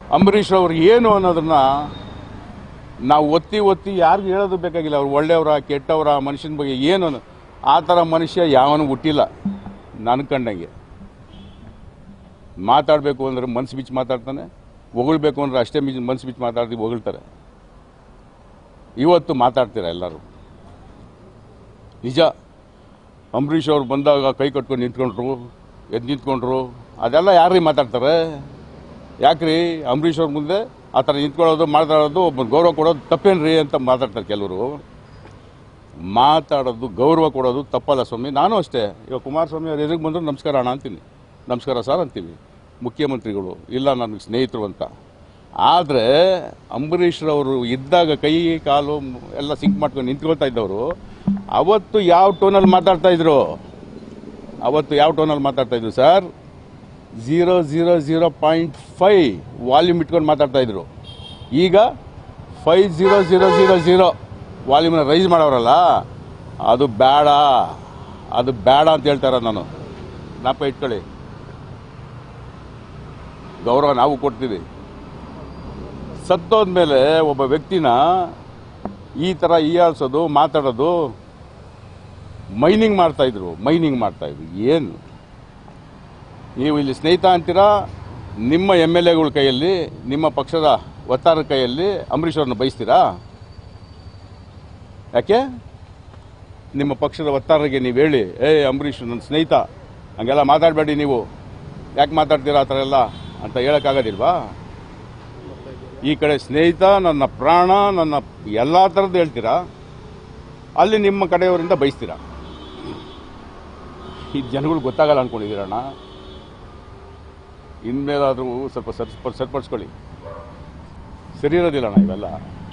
ಅಂಬರೀಷ್ ಅವ್ರು ಏನು ಅನ್ನೋದನ್ನ ನಾವು ಒತ್ತಿ ಒತ್ತಿ ಯಾರಿಗೂ ಹೇಳೋದು ಬೇಕಾಗಿಲ್ಲ ಅವ್ರು ಒಳ್ಳೆಯವರ ಕೆಟ್ಟವರ ಮನುಷ್ಯನ ಬಗ್ಗೆ ಏನು ಅನ್ನೋ- ಆ ಥರ ಮನುಷ್ಯ ಯಾವನು ಹುಟ್ಟಿಲ್ಲ ನನ್ನ ಕಂಡಂಗೆ ಮಾತಾಡಬೇಕು ಅಂದರೆ ಮನ್ಸು ಬಿಚ್ಚಿ ಮಾತಾಡ್ತಾನೆ ಹೊಗಳ್ಬೇಕು ಅಂದರೆ ಅಷ್ಟೇ ಮಿಚ್ ಮನ್ಸು ಬಿಚ್ಚಿ ಮಾತಾಡ್ತೀವಿ ಹೊಗಳ್ತಾರೆ ಇವತ್ತು ಮಾತಾಡ್ತೀರಾ ಎಲ್ಲರೂ ನಿಜ ಅಂಬರೀಷ್ ಅವ್ರು ಬಂದಾಗ ಕೈ ಕಟ್ಕೊಂಡು ನಿಂತ್ಕೊಂಡ್ರು ಎದ್ದು ನಿಂತ್ಕೊಂಡ್ರು ಅದೆಲ್ಲ ಯಾರ್ರೀ ಮಾತಾಡ್ತಾರೆ ಯಾಕ್ರಿ ಅಂಬರೀಷ್ ಅವ್ರ ಮುಂದೆ ಆ ಥರ ನಿಂತ್ಕೊಳ್ಳೋದು ಮಾತಾಡೋದು ಒಬ್ಬ ಗೌರವ ಕೊಡೋದು ತಪ್ಪೇನ್ರಿ ಅಂತ ಮಾತಾಡ್ತಾರೆ ಕೆಲವರು ಮಾತಾಡೋದು ಗೌರವ ಕೊಡೋದು ತಪ್ಪಲ್ಲ ಸ್ವಾಮಿ ನಾನು ಅಷ್ಟೇ ಇವಾಗ ಕುಮಾರಸ್ವಾಮಿ ಅವ್ರು ಎದುರಿಗೆ ಬಂದರೂ ನಮಸ್ಕಾರ ಅಣ್ಣ ಅಂತೀನಿ ನಮಸ್ಕಾರ ಸರ್ ಅಂತೀವಿ ಮುಖ್ಯಮಂತ್ರಿಗಳು ಇಲ್ಲ ನನಗೆ ಸ್ನೇಹಿತರು ಅಂತ ಆದರೆ ಅಂಬರೀಷ್ರವರು ಇದ್ದಾಗ ಕೈ ಕಾಲು ಎಲ್ಲ ಸಿಂಕ್ ಮಾಡ್ಕೊಂಡು ನಿಂತ್ಕೊಳ್ತಾ ಇದ್ದವರು ಅವತ್ತು ಯಾವ ಟೋನಲ್ಲಿ ಮಾತಾಡ್ತಾ ಇದ್ರು ಅವತ್ತು ಯಾವ ಟೋನಲ್ಲಿ ಮಾತಾಡ್ತಾ ಇದ್ರು sir zero zero zero point five volume ಇಟ್ಕೊಂಡು ಮಾತಾಡ್ತಾ ಇದ್ರು ಈಗ five zero zero zero zero ವಾಲ್ಯೂಮ್ನ ರೈಸ್ ಮಾಡೋರಲ್ಲ ಅದು ಬೇಡ ಅದು ಬೇಡ ಅಂತ ಹೇಳ್ತಾರ ನಾನು ಜ್ಞಾಪ ಇಟ್ಕೊಳ್ಳಿ ಗೌರವ ನಾವು ಕೊಡ್ತೀವಿ ಸತ್ತೋದ್ಮೇಲೆ ಒಬ್ಬ ವ್ಯಕ್ತಿನ ಈ ಥರ ಈಯಾಳ್ಸೋದು ಮಾತಾಡೋದು ಮೈನಿಂಗ್ ಮಾಡ್ತಾಯಿದ್ರು ಮೈನಿಂಗ್ ಮಾಡ್ತಾಯಿದ್ರು ಏನು ನೀವು ಇಲ್ಲಿ ಸ್ನೇಹಿತ ಅಂತೀರಾ ನಿಮ್ಮ ಎಮ್ ಎಲ್ ಎಗಳ ಕೈಯಲ್ಲಿ ನಿಮ್ಮ ಪಕ್ಷದ ವಕ್ತಾರರ ಕೈಯಲ್ಲಿ ಅಂಬರೀಷ್ ಅವ್ರನ್ನ ಬಯಸ್ತೀರಾ ಯಾಕೆ ನಿಮ್ಮ ಪಕ್ಷದ ವಕ್ತಾರರಿಗೆ ನೀವು ಹೇಳಿ ಏ ಅಂಬರೀಷ್ ನನ್ನ ಸ್ನೇಹಿತ ಹಂಗೆಲ್ಲ ಮಾತಾಡಬೇಡಿ ನೀವು ಯಾಕೆ ಮಾತಾಡ್ತೀರಾ ಆ ಥರ ಎಲ್ಲ ಅಂತ ಹೇಳೋಕ್ಕಾಗೋದಿಲ್ವಾ ಈ ಕಡೆ ಸ್ನೇಹಿತ ನನ್ನ ಪ್ರಾಣ ನನ್ನ ಎಲ್ಲ ಥರದ್ದು ಹೇಳ್ತೀರಾ ಅಲ್ಲಿ ನಿಮ್ಮ ಕಡೆಯವರಿಂದ ಬಯಸ್ತೀರಾ ಈ ಜನಗಳು ಗೊತ್ತಾಗಲ್ಲ ಅಂದ್ಕೊಂಡಿದ್ದೀರಣ್ಣ ಇನ್ಮೇಲಾದರೂ ಸ್ವಲ್ಪ ಸರ್ ಸರಿಪಡಿಸ್ಕೊಳ್ಳಿ ಸರಿ ಇರೋದಿಲ್ಲಣ್ಣ ಇವೆಲ್ಲ